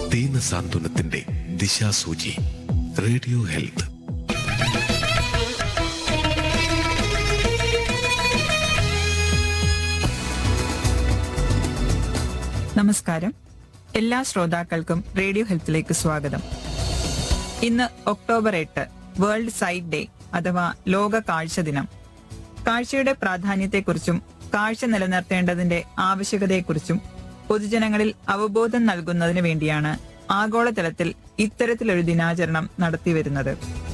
ദീന സാന്ത്വനത്തിന്റെ ദിശാസൂചി radio health നമസ്കാരം എല്ലാ ശ്രോതാക്കൾക്കും റേഡിയോ ഹെൽത്തിലേക്ക് സ്വാഗതം ഇന്ന് ഒക്ടോബർ എട്ട് വേൾഡ് സൈറ്റ് ഡേ അഥവാ ലോക കാഴ്ച ദിനം കാഴ്ചയുടെ പ്രാധാന്യത്തെക്കുറിച്ചും കാഴ്ച നിലനിർത്തേണ്ടതിന്റെ ആവശ്യകതയെക്കുറിച്ചും പൊതുജനങ്ങളിൽ അവബോധം നൽകുന്നതിന് വേണ്ടിയാണ് ആഗോളതലത്തിൽ ഇത്തരത്തിലൊരു ദിനാചരണം നടത്തിവരുന്നത്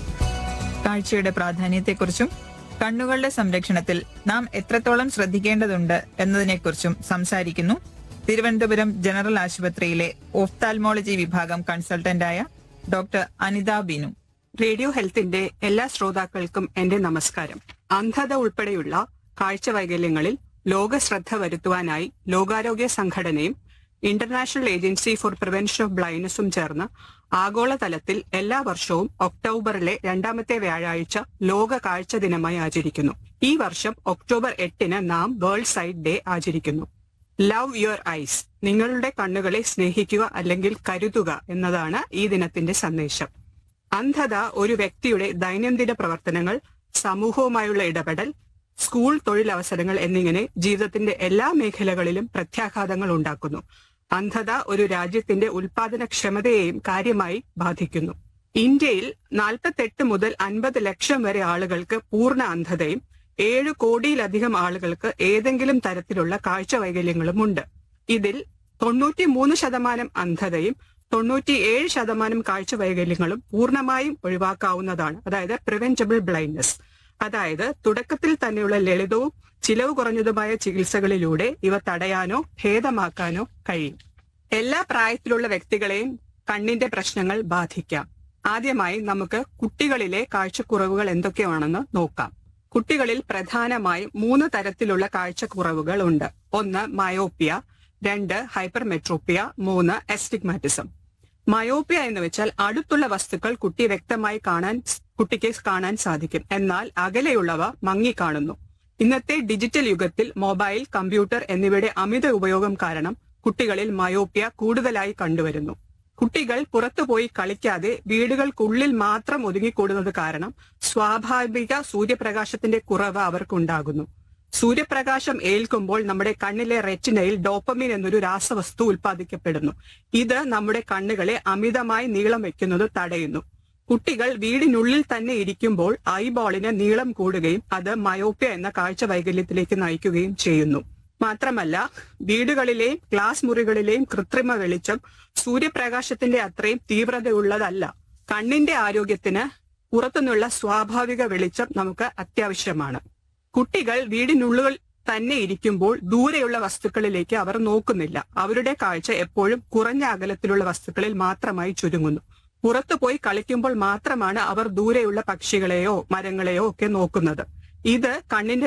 കാഴ്ചയുടെ പ്രാധാന്യത്തെക്കുറിച്ചും കണ്ണുകളുടെ സംരക്ഷണത്തിൽ നാം എത്രത്തോളം ശ്രദ്ധിക്കേണ്ടതുണ്ട് എന്നതിനെക്കുറിച്ചും സംസാരിക്കുന്നു തിരുവനന്തപുരം ജനറൽ ആശുപത്രിയിലെ ഓഫ്താൽമോളജി വിഭാഗം കൺസൾട്ടന്റായ ഡോക്ടർ അനിത ബിനു റേഡിയോ ഹെൽത്തിന്റെ എല്ലാ ശ്രോതാക്കൾക്കും എന്റെ നമസ്കാരം അന്ധത ഉൾപ്പെടെയുള്ള കാഴ്ച വൈകല്യങ്ങളിൽ ലോക ശ്രദ്ധ വരുത്തുവാനായി ലോകാരോഗ്യ സംഘടനയും international agency for prevention of ബ്ലൈൻഡ്നസും ചേർന്ന് ആഗോളതലത്തിൽ എല്ലാ വർഷവും ഒക്ടോബറിലെ രണ്ടാമത്തെ വ്യാഴാഴ്ച ലോക കാഴ്ച ദിനമായി ആചരിക്കുന്നു ഈ വർഷം ഒക്ടോബർ എട്ടിന് നാം വേൾഡ് സൈറ്റ് ഡേ ആചരിക്കുന്നു ലവ് യുവർ ഐസ് നിങ്ങളുടെ കണ്ണുകളെ സ്നേഹിക്കുക അല്ലെങ്കിൽ കരുതുക എന്നതാണ് ഈ ദിനത്തിന്റെ സന്ദേശം അന്ധത ഒരു വ്യക്തിയുടെ ദൈനംദിന പ്രവർത്തനങ്ങൾ സമൂഹവുമായുള്ള ഇടപെടൽ സ്കൂൾ തൊഴിലവസരങ്ങൾ എന്നിങ്ങനെ ജീവിതത്തിന്റെ എല്ലാ മേഖലകളിലും പ്രത്യാഘാതങ്ങൾ ഉണ്ടാക്കുന്നു അന്ധത ഒരു രാജ്യത്തിന്റെ ഉൽപാദനക്ഷമതയെയും കാര്യമായി ബാധിക്കുന്നു ഇന്ത്യയിൽ നാൽപ്പത്തെട്ട് മുതൽ അൻപത് ലക്ഷം വരെ ആളുകൾക്ക് പൂർണ്ണ അന്ധതയും ഏഴ് കോടിയിലധികം ആളുകൾക്ക് ഏതെങ്കിലും തരത്തിലുള്ള കാഴ്ച വൈകല്യങ്ങളും ഉണ്ട് ഇതിൽ തൊണ്ണൂറ്റി മൂന്ന് ശതമാനം അന്ധതയും തൊണ്ണൂറ്റിയേഴ് ശതമാനം കാഴ്ച വൈകല്യങ്ങളും പൂർണ്ണമായും ഒഴിവാക്കാവുന്നതാണ് അതായത് പ്രിവെന്റബിൾ ബ്ലൈൻഡ്നസ് അതായത് തുടക്കത്തിൽ തന്നെയുള്ള ലളിതവും ചിലവ് കുറഞ്ഞതുമായ ചികിത്സകളിലൂടെ ഇവ തടയാനോ ഭേദമാക്കാനോ കഴിയും എല്ലാ പ്രായത്തിലുള്ള വ്യക്തികളെയും കണ്ണിന്റെ പ്രശ്നങ്ങൾ ബാധിക്കാം ആദ്യമായി നമുക്ക് കുട്ടികളിലെ കാഴ്ചക്കുറവുകൾ എന്തൊക്കെയാണെന്ന് നോക്കാം കുട്ടികളിൽ പ്രധാനമായും മൂന്ന് തരത്തിലുള്ള കാഴ്ചക്കുറവുകൾ ഉണ്ട് ഒന്ന് മയോപ്പിയ രണ്ട് ഹൈപ്പർമെട്രോപ്പിയ മൂന്ന് എസ്റ്റിഗ്മാറ്റിസം മയോപ്പിയ എന്ന് വെച്ചാൽ അടുത്തുള്ള വസ്തുക്കൾ കുട്ടി വ്യക്തമായി കാണാൻ കുട്ടിക്ക് കാണാൻ സാധിക്കും എന്നാൽ അകലെയുള്ളവ മങ്ങിക്കാണുന്നു ഇന്നത്തെ ഡിജിറ്റൽ യുഗത്തിൽ മൊബൈൽ കമ്പ്യൂട്ടർ എന്നിവയുടെ അമിത ഉപയോഗം കാരണം കുട്ടികളിൽ മയോപ്പിയ കൂടുതലായി കണ്ടുവരുന്നു കുട്ടികൾ പുറത്തുപോയി കളിക്കാതെ വീടുകൾക്കുള്ളിൽ മാത്രം ഒതുങ്ങിക്കൂടുന്നത് കാരണം സ്വാഭാവിക സൂര്യപ്രകാശത്തിന്റെ കുറവ് അവർക്കുണ്ടാകുന്നു സൂര്യപ്രകാശം ഏൽക്കുമ്പോൾ നമ്മുടെ കണ്ണിലെ റെറ്റിനയിൽ ഡോപ്പമിൻ എന്നൊരു രാസവസ്തു ഉൽപ്പാദിക്കപ്പെടുന്നു ഇത് നമ്മുടെ കണ്ണുകളെ അമിതമായി നീളം വെക്കുന്നത് തടയുന്നു കുട്ടികൾ വീടിനുള്ളിൽ തന്നെ ഇരിക്കുമ്പോൾ ഐബോളിന് നീളം കൂടുകയും അത് മയോപ്യ എന്ന കാഴ്ച വൈകല്യത്തിലേക്ക് നയിക്കുകയും ചെയ്യുന്നു മാത്രമല്ല വീടുകളിലെയും ക്ലാസ് മുറികളിലെയും കൃത്രിമ വെളിച്ചം സൂര്യപ്രകാശത്തിന്റെ അത്രയും തീവ്രതയുള്ളതല്ല കണ്ണിന്റെ ആരോഗ്യത്തിന് പുറത്തുനിന്നുള്ള സ്വാഭാവിക വെളിച്ചം നമുക്ക് അത്യാവശ്യമാണ് കുട്ടികൾ വീടിനുള്ളുകൾ തന്നെ ഇരിക്കുമ്പോൾ ദൂരെയുള്ള വസ്തുക്കളിലേക്ക് അവർ നോക്കുന്നില്ല അവരുടെ കാഴ്ച എപ്പോഴും കുറഞ്ഞ അകലത്തിലുള്ള വസ്തുക്കളിൽ മാത്രമായി ചുരുങ്ങുന്നു പുറത്തു പോയി കളിക്കുമ്പോൾ മാത്രമാണ് അവർ ദൂരെയുള്ള പക്ഷികളെയോ മരങ്ങളെയോ ഒക്കെ നോക്കുന്നത് ഇത് കണ്ണിന്റെ